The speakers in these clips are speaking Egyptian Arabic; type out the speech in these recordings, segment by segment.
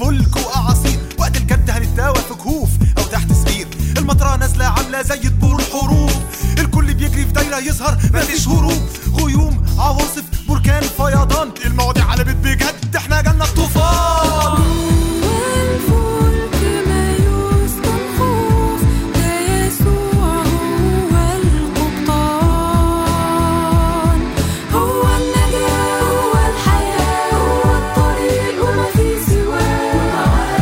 فلك واعاصير وقت الجد هنتداوى في كهوف او تحت سرير المطرة نازلة عاملة زي طبول الحروب الكل بيجري في دايرة يظهر مفيش هروب غيوم عواصف بركان فيضان المواضيع قلبت بجد احنا جالنا الطوفان والفلك ما يسكن خوف ده يسوع هو القبطان هو النجاة هو الحياة هو الطريق وما في سواه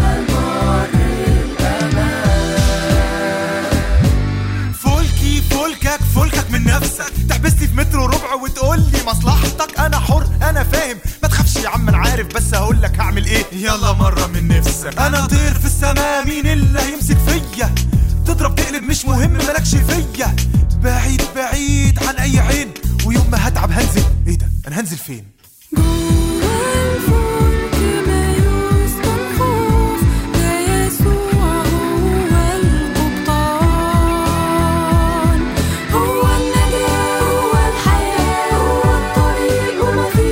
فلكي فلكك فلكك من نفسك تحبسني في متر وربع وتقول لي مصلحتك انا حر انا فاهم ما تخافش يا عم انا عارف بس هقول لك هعمل ايه يلا مره من نفسك انا طير في السماء مين اللي هيمسك فيا تضرب تقلب مش مهم مالكش فيا بعيد بعيد عن اي عين ويوم ما هتعب هنزل ايه ده انا هنزل فين والفلك ما يسكن خوف ده يسوع هو القبطان هو النجاة هو الحياة هو الطريق وما في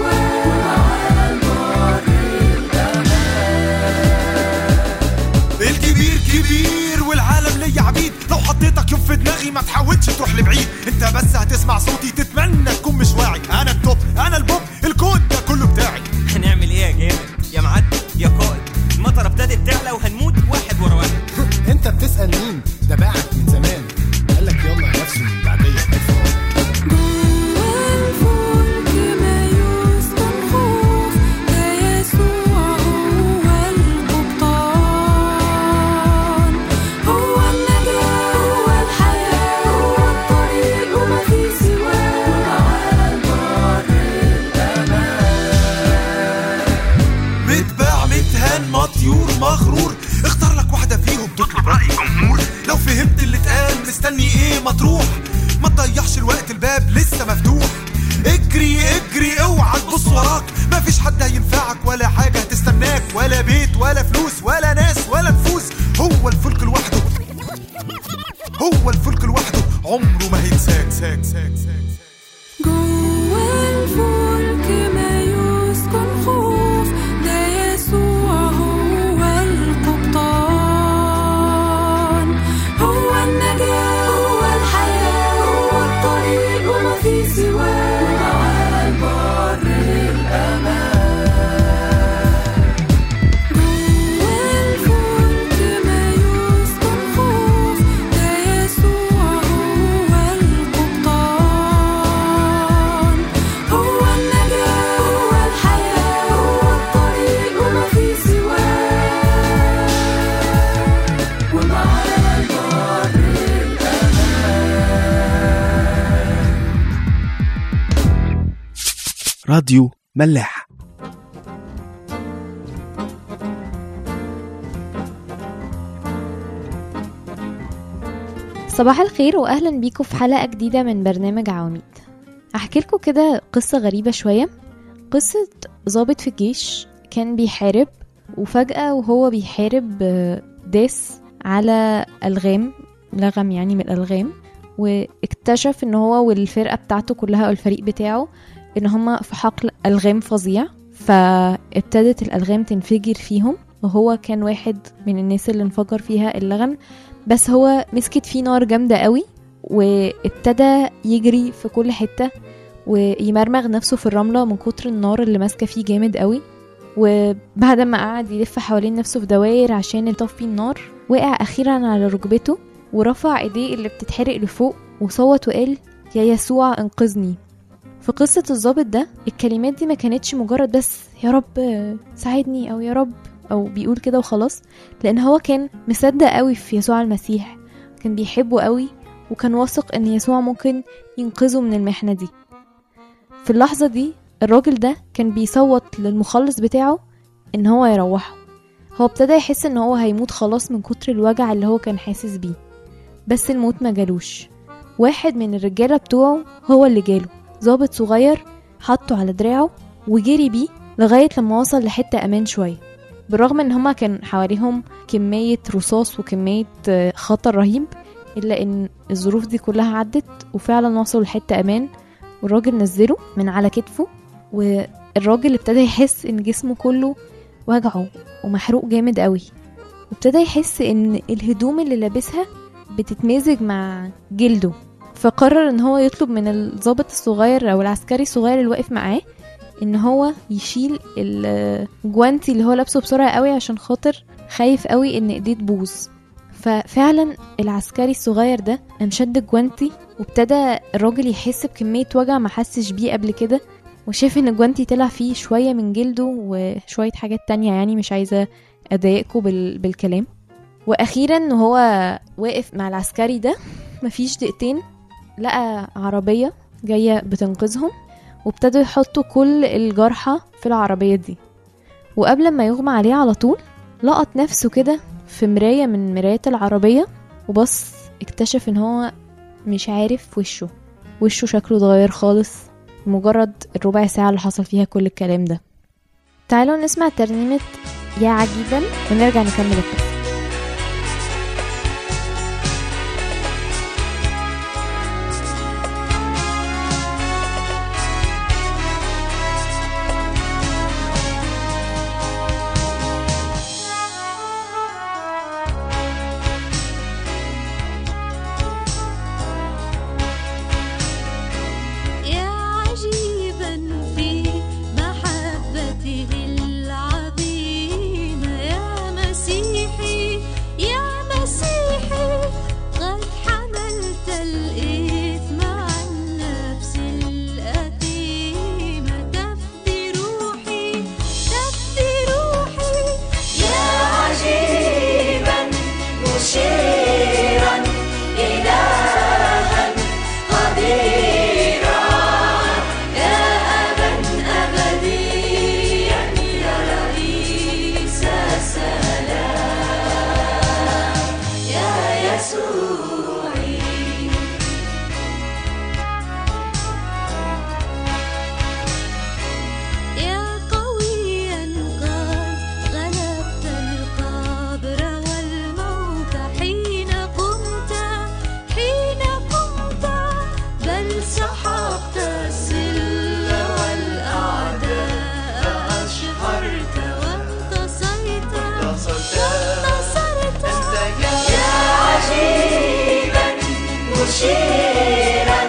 سواه الكبير كبير والعالم ليا عبيد لو حطيتك يوم في دماغي ما تحاولش تروح لبعيد انت بس هتسمع صوتي تتمنى تكون مش واعي انا التوب انا البوب الكود ده كله بتاعي هنعمل ايه يا جامد يا معدي يا قائد المطره ابتدت تعلى وهنموت واحد ورا واحد انت بتسأل مين ده باعك من زمان قالك يلا يا نفسه من بعدية حفظ والفلك ما يسكن خوف ده يسوع هو القبطان هو النجاة هو الحياة هو الطريق وما في متباع متهان مطيور مغرور اختار لك واحدة فيهم تطلب رأي جمهور لو فهمت اللي اتقال مستني ايه ما تروح ما تضيعش الوقت الباب لسه مفتوح اجري اجري اوعى تبص وراك مفيش حد هينفعك ولا حاجة هتستناك ولا بيت ولا فلوس ولا ناس ولا نفوس هو الفلك لوحده هو الفلك لوحده عمره ما هينساك ساك ساك ساك جوا الفلك ما يسكن خوف ده يسوع هو القبطان هو النجاة هو الحياة هو الطريق وما في سواه جوا الفلك ما يسكن خوف ده يسوع هو القبطان هو النجاة هو الحياة هو الطريق وما في سواه ومعاه البر راديو ملاح صباح الخير واهلا بيكم في حلقه جديده من برنامج عواميد احكي لكم كده قصه غريبه شويه قصه ضابط في الجيش كان بيحارب وفجاه وهو بيحارب آه، داس على الغام لغم يعني من الالغام واكتشف ان هو والفرقه بتاعته كلها او الفريق بتاعه ان هما في حقل الغام فظيع فابتدت الالغام تنفجر فيهم وهو كان واحد من الناس اللي انفجر فيها اللغم بس هو مسكت فيه نار جامدة قوي وابتدى يجري في كل حتة ويمرمغ نفسه في الرملة من كتر النار اللي ماسكة فيه جامد قوي وبعد ما قعد يلف حوالين نفسه في دواير عشان يطفي النار وقع أخيرا على ركبته ورفع ايديه اللي بتتحرق لفوق وصوت وقال يا يسوع انقذني في قصة الضابط ده الكلمات دي ما كانتش مجرد بس يا رب ساعدني أو يا رب أو بيقول كده وخلاص لأن هو كان مصدق قوي في يسوع المسيح كان بيحبه قوي وكان واثق ان يسوع ممكن ينقذه من المحنة دي في اللحظة دي الراجل ده كان بيصوت للمخلص بتاعه ان هو يروحه هو ابتدى يحس ان هو هيموت خلاص من كتر الوجع اللي هو كان حاسس بيه بس الموت ما جالوش واحد من الرجالة بتوعه هو اللي جاله ضابط صغير حطه على دراعه وجري بيه لغاية لما وصل لحتة أمان شوية بالرغم ان هما كان حواليهم كمية رصاص وكمية آه، خطر رهيب الا ان الظروف دي كلها عدت وفعلا وصلوا لحتة امان والراجل نزله من على كتفه والراجل ابتدى يحس ان جسمه كله وجعه ومحروق جامد قوي وابتدى يحس ان الهدوم اللي لابسها بتتمزج مع جلده فقرر ان هو يطلب من الضابط الصغير او العسكري الصغير اللي واقف معاه ان هو يشيل الجوانتي اللي هو لابسه بسرعه قوي عشان خاطر خايف قوي ان ايديه تبوظ ففعلا العسكري الصغير ده قام شد الجوانتي وابتدى الراجل يحس بكميه وجع ما حسش بيه قبل كده وشاف ان الجوانتي طلع فيه شويه من جلده وشويه حاجات تانية يعني مش عايزه اضايقكم بال... بالكلام واخيرا وهو واقف مع العسكري ده مفيش دقيقتين لقى عربيه جايه بتنقذهم وابتدوا يحطوا كل الجرحى في العربيه دي وقبل ما يغمى عليه على طول لقط نفسه كده في مرايه من مرايات العربيه وبص اكتشف ان هو مش عارف وشه وشه شكله اتغير خالص مجرد الربع ساعة اللي حصل فيها كل الكلام ده تعالوا نسمع ترنيمة يا عجيبا ونرجع نكمل القصة يا عجيبا في محبته العظيمة يا مسيحي يا مسيحي قد حملت الإثم عن نفس الأثيمة تفدي روحي تفدي روحي يا عجيبا مشيرا إلها قديرا يا أبا أبديا يا رئيس السلام يا يسوعي يا قويا قد غلبت القبر والموت حين قمت حين قمت بل سحقت السل والأعداء أشهرت وانتصرت وانتصرت يا عجيبا مشيرا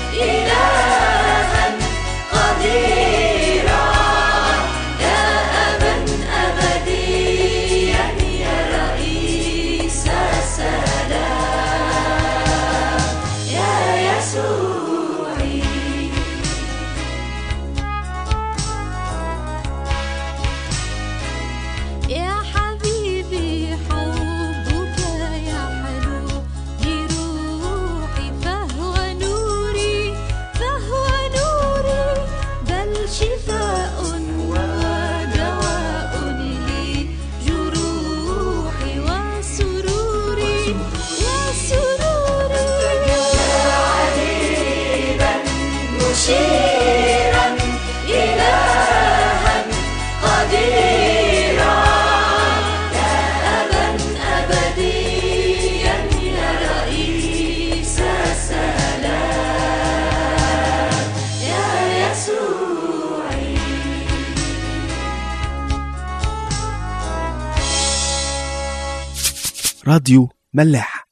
إلها قديرا يا أبا أبديا يا رئيس السلام يا يسوعي يا حبيبي حبك يحلو بروحي فهو نوري فهو نوري بل شفاء ودواء لجروحي وسروري وسروري يا عجيبا مشيرا إلها قديرا يا أبا أبديا يا رئيس السلام يا يسوعي راديو ملاح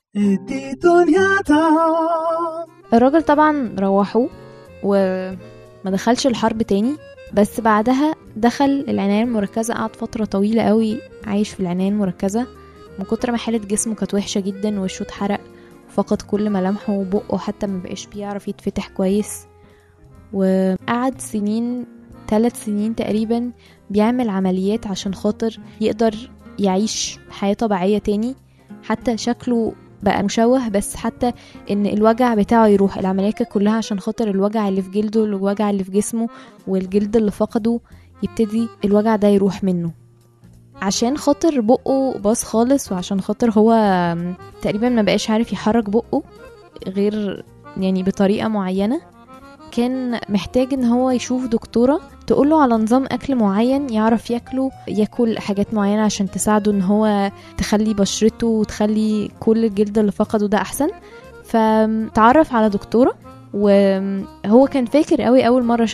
الراجل طبعا روحوه وما دخلش الحرب تاني بس بعدها دخل العناية المركزة قعد فترة طويلة قوي عايش في العناية المركزة من كتر ما حالة جسمه كانت وحشة جدا وشه اتحرق وفقد كل ملامحه وبقه حتى ما بقاش بيعرف يتفتح كويس وقعد سنين ثلاث سنين تقريبا بيعمل عمليات عشان خاطر يقدر يعيش حياة طبيعية تاني حتى شكله بقى مشوه بس حتى ان الوجع بتاعه يروح العملية كانت كلها عشان خاطر الوجع اللي في جلده والوجع اللي في جسمه والجلد اللي فقده يبتدي الوجع ده يروح منه عشان خاطر بقه باظ خالص وعشان خاطر هو تقريبا ما بقاش عارف يحرك بقه غير يعني بطريقة معينة كان محتاج ان هو يشوف دكتورة تقوله على نظام اكل معين يعرف ياكله ياكل حاجات معينة عشان تساعده ان هو تخلي بشرته وتخلي كل الجلد اللي فقده ده احسن فتعرف على دكتورة وهو كان فاكر قوي اول مرة شافها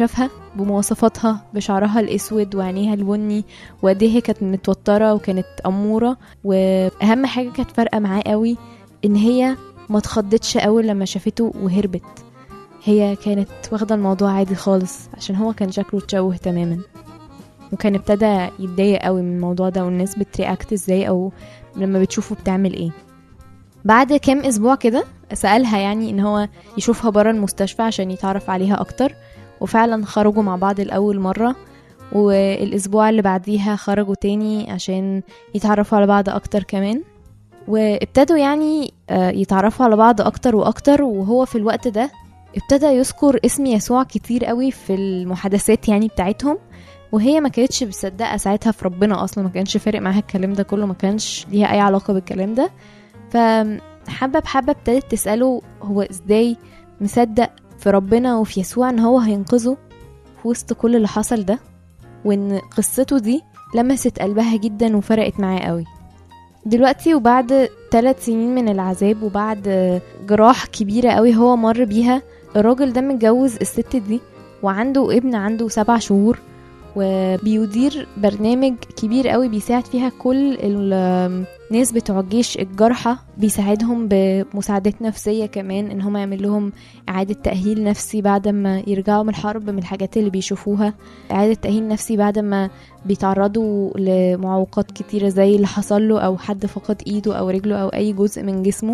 بمواصفاتها بشعرها الاسود وعينيها البني وقد إيه هي كانت متوتره وكانت اموره واهم حاجه كانت فارقه معاه قوي ان هي ما اتخضتش اول لما شافته وهربت هي كانت واخده الموضوع عادي خالص عشان هو كان شكله اتشوه تماما وكان ابتدى يتضايق قوي من الموضوع ده والناس بترياكت ازاي او لما بتشوفه بتعمل ايه بعد كام اسبوع كده سألها يعني ان هو يشوفها برا المستشفى عشان يتعرف عليها اكتر وفعلا خرجوا مع بعض الاول مرة والاسبوع اللي بعديها خرجوا تاني عشان يتعرفوا على بعض اكتر كمان وابتدوا يعني آه، يتعرفوا على بعض اكتر واكتر وهو في الوقت ده ابتدى يذكر اسم يسوع كتير قوي في المحادثات يعني بتاعتهم وهي ما كانتش مصدقه ساعتها في ربنا اصلا ما كانش فارق معاها الكلام ده كله ما كانش ليها اي علاقه بالكلام ده فحبه بحبه ابتدت تساله هو ازاي مصدق في ربنا وفي يسوع ان هو هينقذه في وسط كل اللي حصل ده وان قصته دي لمست قلبها جدا وفرقت معاه قوي دلوقتي وبعد ثلاث سنين من العذاب وبعد جراح كبيرة قوي هو مر بيها الراجل ده متجوز الست دي وعنده ابن عنده سبع شهور وبيدير برنامج كبير قوي بيساعد فيها كل الناس بتوع الجيش الجرحى بيساعدهم بمساعدات نفسية كمان ان هم يعمل لهم اعادة تأهيل نفسي بعد ما يرجعوا من الحرب من الحاجات اللي بيشوفوها اعادة تأهيل نفسي بعد ما بيتعرضوا لمعوقات كتيرة زي اللي حصل له او حد فقد ايده او رجله او اي جزء من جسمه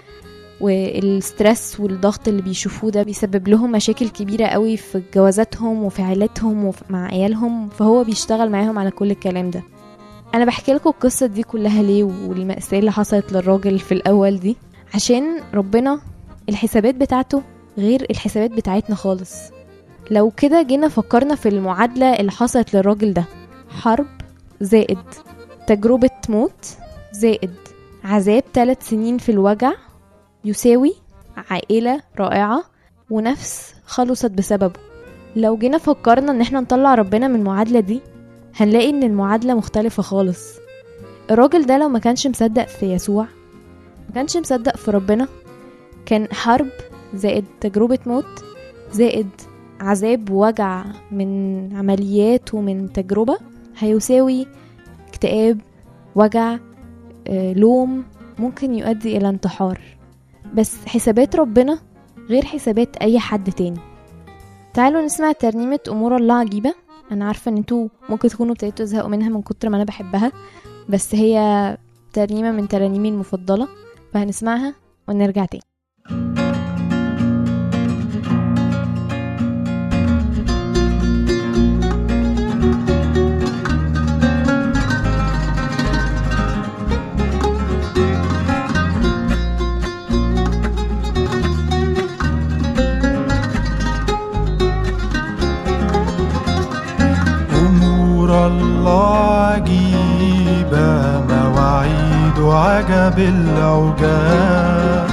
والستريس والضغط اللي بيشوفوه ده بيسبب لهم مشاكل كبيرة قوي في جوازاتهم وفي عائلاتهم ومع عيالهم فهو بيشتغل معاهم على كل الكلام ده انا بحكي لكم القصة دي كلها ليه والمأساة اللي حصلت للراجل في الاول دي عشان ربنا الحسابات بتاعته غير الحسابات بتاعتنا خالص لو كده جينا فكرنا في المعادلة اللي حصلت للراجل ده حرب زائد تجربة موت زائد عذاب ثلاث سنين في الوجع يساوي عائلة رائعة ونفس خلصت بسببه لو جينا فكرنا ان احنا نطلع ربنا من المعادلة دي هنلاقي ان المعادلة مختلفة خالص الراجل ده لو ما كانش مصدق في يسوع ما كانش مصدق في ربنا كان حرب زائد تجربة موت زائد عذاب ووجع من عمليات ومن تجربة هيساوي اكتئاب وجع آه، لوم ممكن يؤدي إلى انتحار بس حسابات ربنا غير حسابات أي حد تاني تعالوا نسمع ترنيمة أمور الله عجيبة أنا عارفة إن انتوا ممكن تكونوا ابتديتوا تزهقوا منها من كتر ما أنا بحبها بس هي ترنيمة من ترانيمي المفضلة فهنسمعها ونرجع تاني أمور الله عجيبة مواعيد عجب العجاب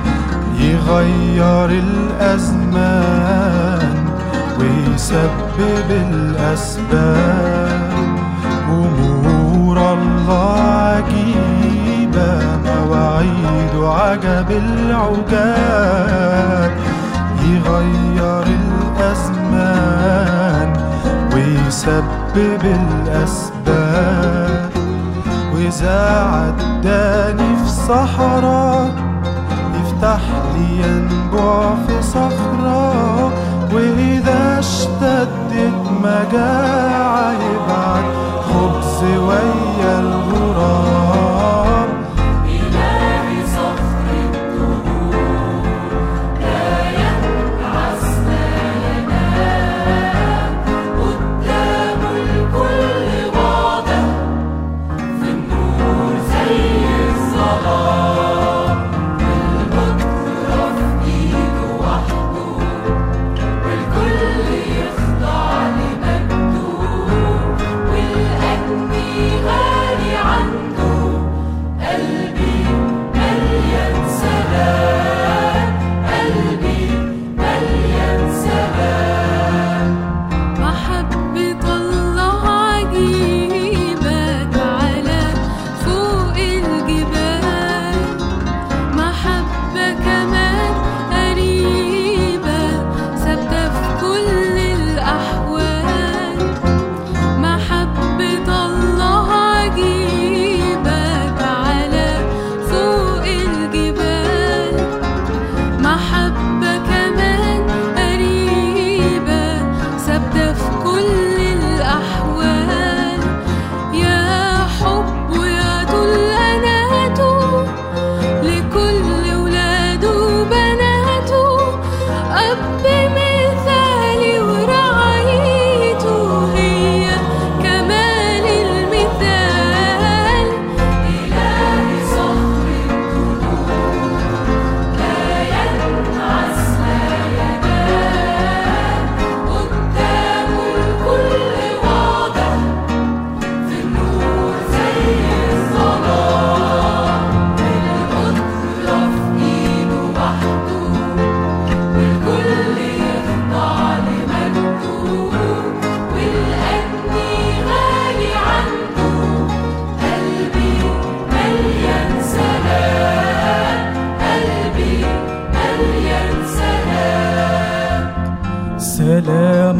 يغير الأزمان ويسبب الأسباب أمور الله عجيبة مواعيد عجب العجاب يغير الأزمان ويسبب الأسباب وإذا عداني في صحراء يفتح لي ينبوع في صخرة وإذا اشتدت مجاعة يبعت خبز ويا الغراب غالي عنده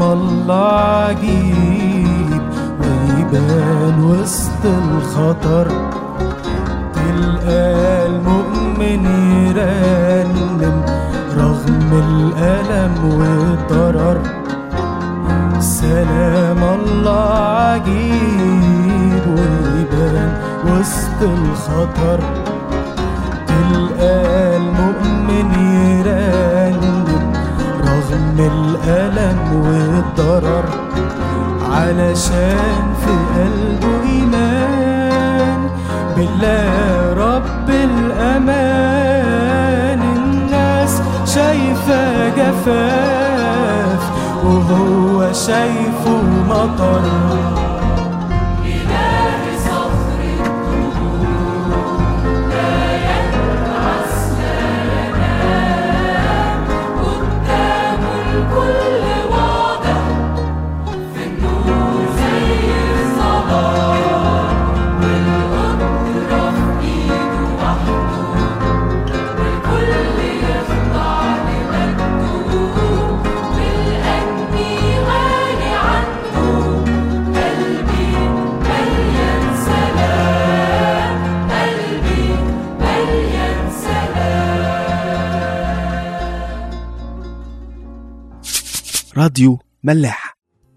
الله عجيب ويبان وسط الخطر تلقى المؤمن يرنم رغم الألم والضرر سلام الله عجيب ويبان وسط الخطر تلقى المؤمن يرنم رغم الألم والضرر علشان في قلبه إيمان بالله رب الأمان الناس شايفة جفاف وهو شايفه مطر راديو ملاح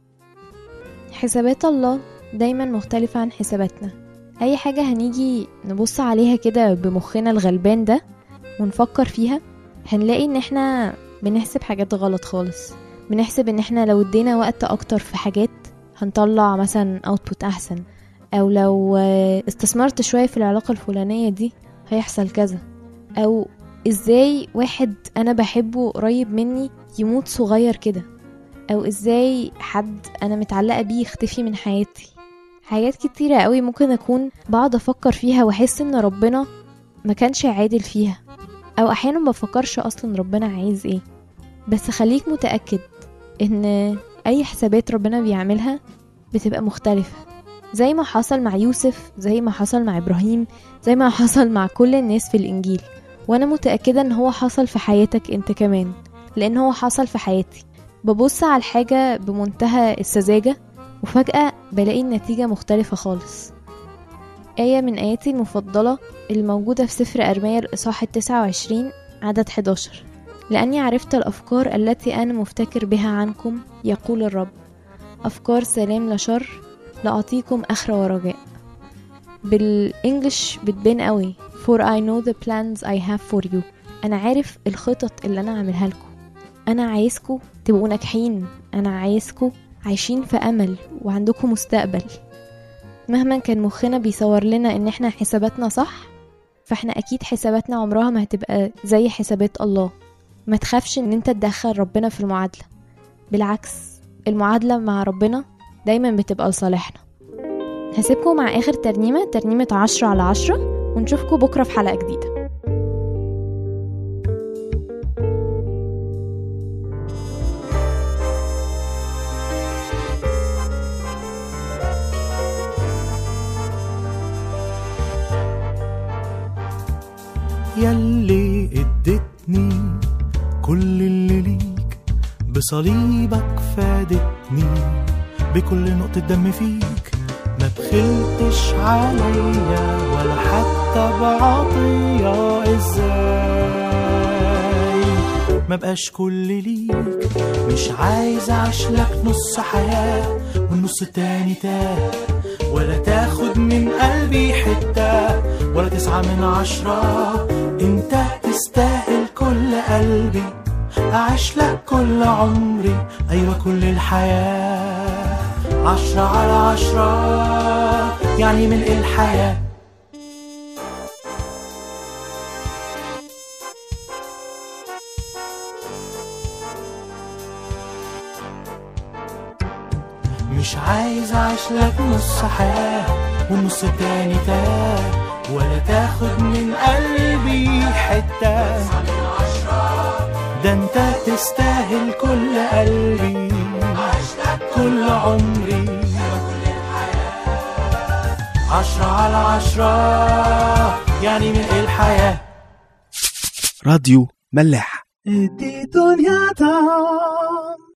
حسابات الله دايما مختلفة عن حساباتنا أي حاجة هنيجي نبص عليها كده بمخنا الغلبان ده ونفكر فيها هنلاقي ان احنا بنحسب حاجات غلط خالص بنحسب ان احنا لو ادينا وقت اكتر في حاجات هنطلع مثلا اوتبوت احسن او لو آه، استثمرت شوية في العلاقة الفلانية دي هيحصل كذا او ازاي واحد انا بحبه قريب مني يموت صغير كده او ازاي حد انا متعلقة بيه يختفي من حياتي حاجات كتيرة قوي ممكن اكون بقعد افكر فيها واحس ان ربنا ما كانش عادل فيها او احيانا ما بفكرش اصلا ربنا عايز ايه بس خليك متأكد ان اي حسابات ربنا بيعملها بتبقى مختلفة زي ما حصل مع يوسف زي ما حصل مع ابراهيم زي ما حصل مع كل الناس في الانجيل وانا متأكدة ان هو حصل في حياتك انت كمان لان هو حصل في حياتي ببص على الحاجة بمنتهى السذاجة وفجأة بلاقي النتيجة مختلفة خالص آية من آياتي المفضلة الموجودة في سفر أرميا الإصحاح التسعة وعشرين عدد 11 لأني عرفت الأفكار التي أنا مفتكر بها عنكم يقول الرب أفكار سلام لا شر لأعطيكم آخرة ورجاء بالإنجلش بتبان قوي for I know the plans I have for you أنا عارف الخطط اللي أنا عاملها لكم أنا عايزكم تبقوا ناجحين أنا عايزكم عايشين في أمل وعندكم مستقبل مهما كان مخنا بيصور لنا ان احنا حساباتنا صح فاحنا اكيد حساباتنا عمرها ما هتبقى زي حسابات الله ما تخافش ان انت تدخل ربنا في المعادلة بالعكس المعادلة مع ربنا دايما بتبقى لصالحنا هسيبكم مع اخر ترنيمة ترنيمة عشرة على عشرة ونشوفكم بكرة في حلقة جديدة يلي ادتني كل اللي ليك بصليبك فادتني بكل نقطة دم فيك ما بخلتش عليا ولا حتى بعطية ازاي ما بقاش كل ليك مش عايز اعيش لك نص حياة والنص التاني تاه ولا تاخد من قلبي حتة ولا تسعة من عشرة انت تستاهل كل قلبي أعيش لك كل عمري أيوة كل الحياة عشرة على عشرة يعني ملء الحياة مش عايز أعيش لك نص حياة والنص التاني تاه ولا تاخد من قلبي حتة ده انت تستاهل كل قلبي كل عمري عشرة على عشرة يعني من الحياة راديو ملاح دي دنيا طعم